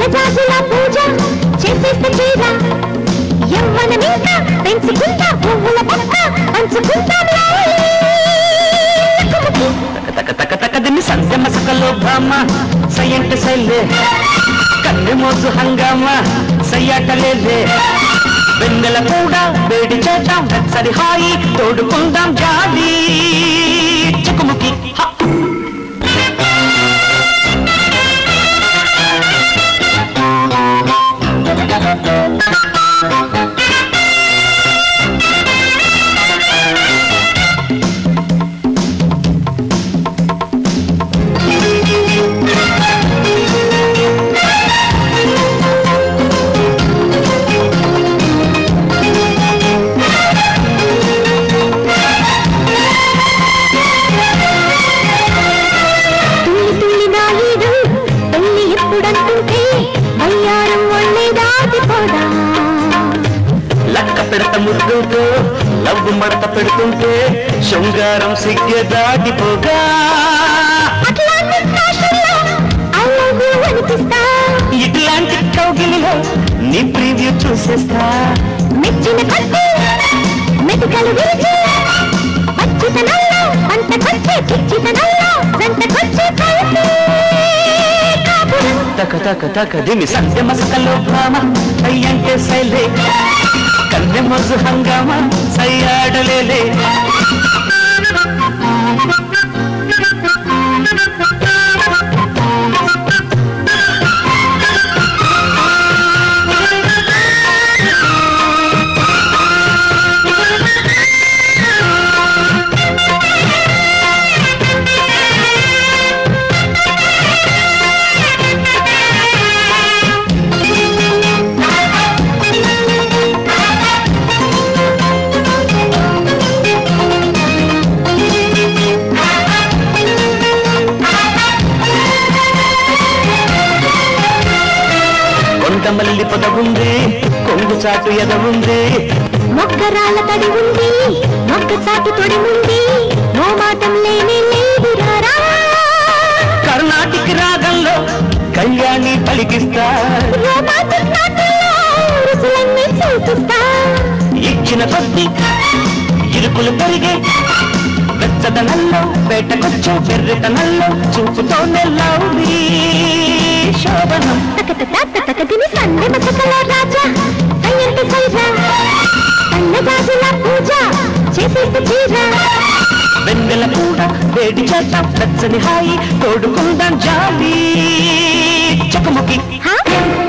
సన్నజాజుల పూజ చేసేస్తే చీర యవ్వనమీక పెంచుకుంటా పువ్వుల పక్క పంచుకుంటాం తక తక తక దిన్ని సంధ్య మసకలో భామ సయ్యంట సైలే కన్నె మోజు హంగామా సయ్యాటలేలే వెన్నెల కూడా వేడి చేద్దాం వెచ్చని హాయి తోడుకుందాం జాలి చుకుముకి హ తుల్లి తుల్లి నాయుడు పెళ్లి ఎప్పుడంటుంటే అయ్యారం ఒళ్ళే దాటిపోదా లక్క పెడత ముద్దుతో లవ్వు మడత పెడుతుంటే శృంగారం సిగ్గె దాటిపోగా అట్లాంటి ఫ్యాషన్లో I love you అనిపిస్తా ఇట్లాంటి కౌగిలిలో నీ ప్రివ్యూ చూసేస్తా మెచ్చిన కత్తి మెతుకలు విరిచి పచ్చితనంలో పంటకొచ్చే పిచ్చితనంలో జంటకొచ్చే కలిసి కాపురం తక తక తక దిమి సంధ్య మసకలో భామ అయ్యంటే సైలే కన్నె మొజు హంగామా సయ్యాడలేలే కొండమల్లి పొద ఉంది కొంగు చాటు ఎద ఉంది మొక్కరాల తడి ఉంది మొక్క చాటు తొడి ఉంది నో మాటం లేనే లేదు రారా కర్ణాటిక్ రాగంలో కళ్యాణి పలికిస్తా రోమాంటిక్ నాటల్లో రుసులన్నీ చూపిస్తా ఇచ్చిన కొద్ది ఇరుకులు పెరిగే వెచ్చదనంలో వేటకొచ్చు పెర్రితనంలో చూపుతోనే లవ్లీ శోభనం తకత తాత తకదిని సందె మసకల రాజా సయ్యంత సైరా సన్నజాజుల పూజ చేసేస్తే చీర వెన్నెల కూడా వేడి చేద్దాం వెచ్చని హాయి తోడుకుందాం జాలి చకముకి హా